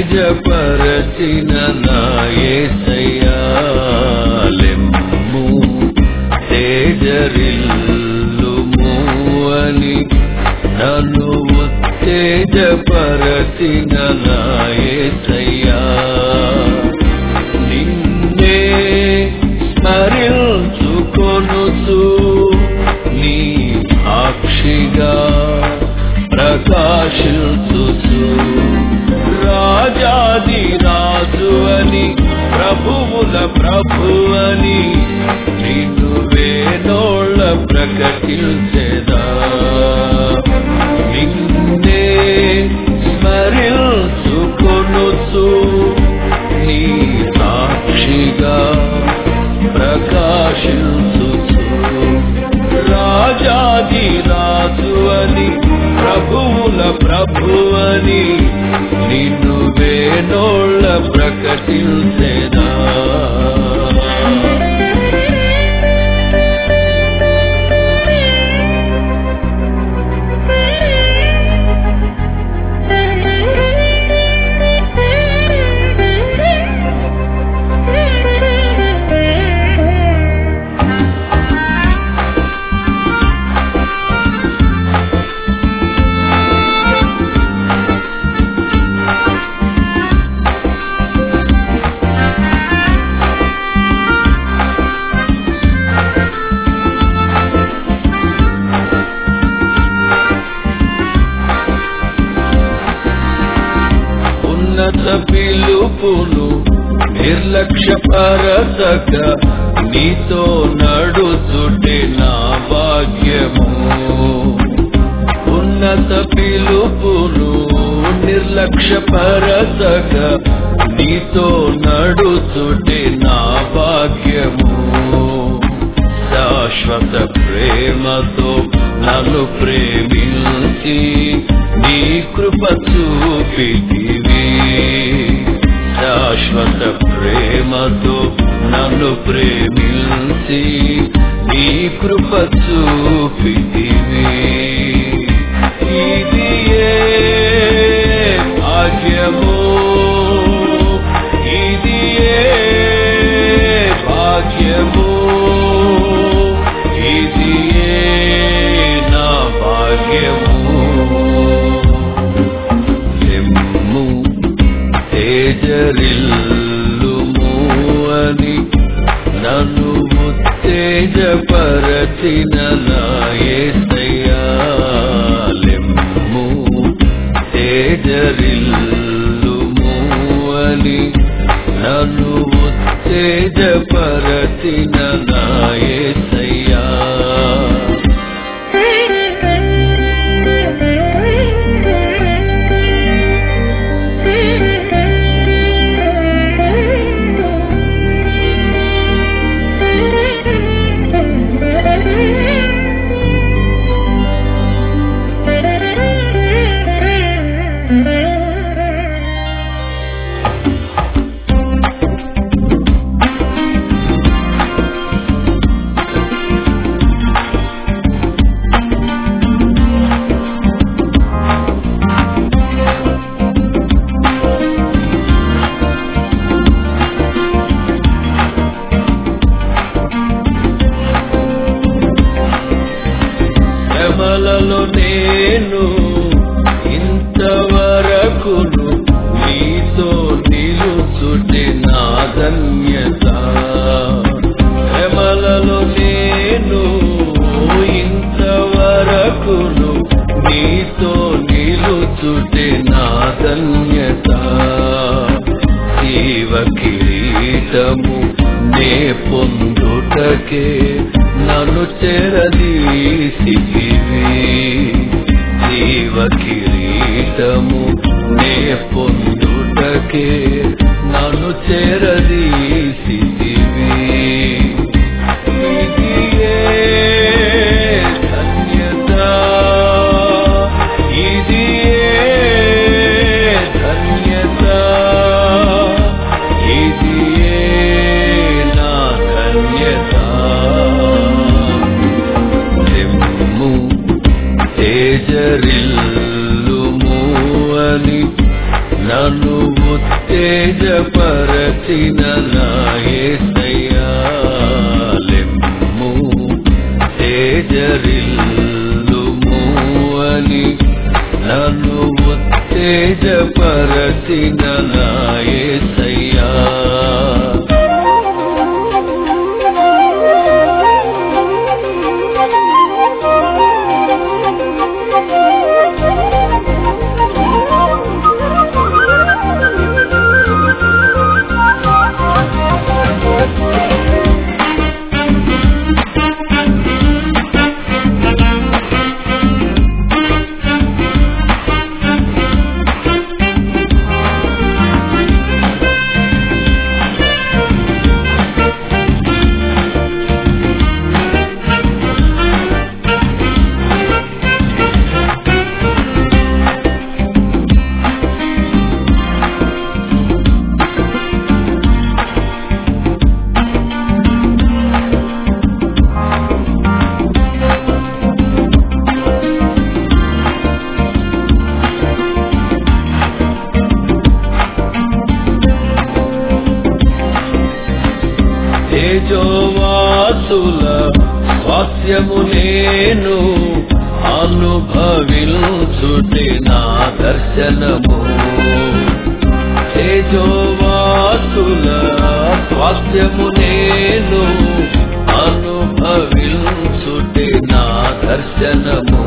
తేజపరచిన నాయసయాలెమ్ము తేజరిల్లుము అని నన్ను ఉత్తేజపరచిన నాయసయ్యా నిన్నే స్మరించుకొనుచు నీ సాక్షిగా ప్రకాశించుచు రాజాది రాజు అని ప్రభువుల ప్రభు అని నిన్ను వేనోళ్ళ ప్రకటించెదా నిన్నే స్మరించుకొనుచు నీ సాక్షిగా ప్రకాశించుచు రాజాది రాజు అని ప్రభువుల ప్రభు అని నిన్ను వేనోళ్ళ ప్రకటించెదా ఉన్నత పిలుపును నిర్లక్ష్యపరచక నీతో నడుచుటే నా భాగ్యము ఉన్నత పిలుపును నిర్లక్ష్యపరచక నీతో నడుచుటే నా భాగ్యము శాశ్వత ప్రేమతో నన్ను ప్రేమించి నీ కృప చూపితివి శాశ్వత ప్రేమతో నన్ను ప్రేమించి నీ కృప చూపితివి ఇది ఏ భాగ్యము ఇది ఏ భాగ్యము ఇది ఏ నా భాగ్యము లెమ్ము తేజరిల్లుము అని నన్ను ఉత్తేజపరచిన నాయసయ్యా లెమ్ము తేజరిల్లుము అని నన్ను ఉత్తేజపరచిన నాయసయ్యా శ్రమలలో నేను ఇంతవరకును నీతో నిలుచుటే నా ధన్యత శ్రమలలో నేను ఇంతవరకును నీతో నిలుచుటే నా ధన్యత జీవ కిరీటము నే పొందుటకే నన్ను చెరదీసితివి జీవ కిరీటము నే పొందుటకే నన్ను చెరదీసితివి ఇది ఏ ధన్యత ఇది ఏ ధన్యత ఇది ఏ నా ధన్యత లెమ్ము తేజరిల్లుము అని నన్ను ఉత్తేజపరచిన నాయసయ్యా లెమ్ము తేజరిల్లుము అని నన్ను ఉత్తేజపరచిన నాయసయ్యా తేజోవాసుల స్వాస్యము నేను అనుభవించుటే నా దర్శనము తేజోవాసుల స్వాస్యము నేను అనుభవించుటే నా దర్శనము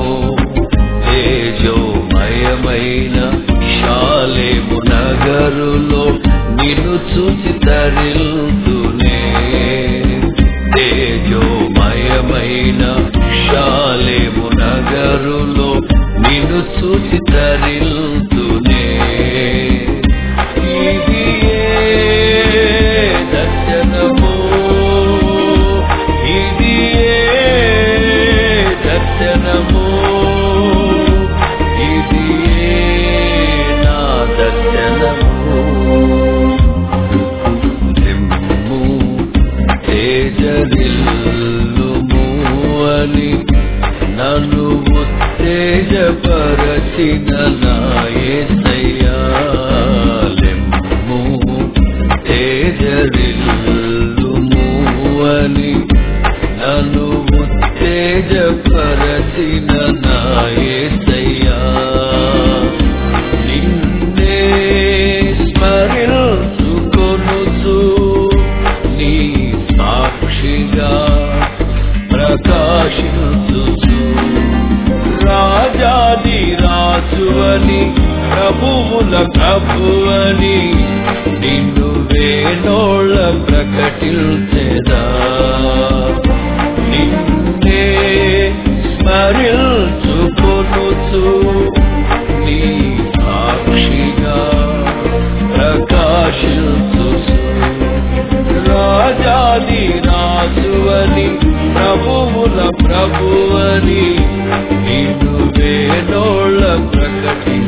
తేజోమయమైన శాలేము నగరులో నిన్ను చూసి తరిల్తునే తేజోమయమైన శాలేము నగరులో నిన్ను చూసి తరిల్తునే ఇది ఏ దర్శనము ఇది ఏ దర్శనము ఇది ఏ నా దర్శనము నిమ్ము తేజరిల్లుము అని నన్ను ఉత్తేజపరచిన నాయసయ్యా లెమ్ము తేజరిల్లుము అని నన్ను ఉత్తేజపరచిన నాయసయ్యా నిన్నే స్మరించుకొనుచు నీ సాక్షిగా ప్రకాశించుచు రాజాది రాజువని ప్రభువుల ప్రభువని నిన్ను వేణోళ్ళ ప్రకటించెదా నిన్నే స్మరించుకొనుచు నీ సాక్షిగా ప్రకాశించుచు రాజాది రాజువని ప్రభువుల ప్రభువని నిన్ను వేణోళ్ళ ప్రకటించ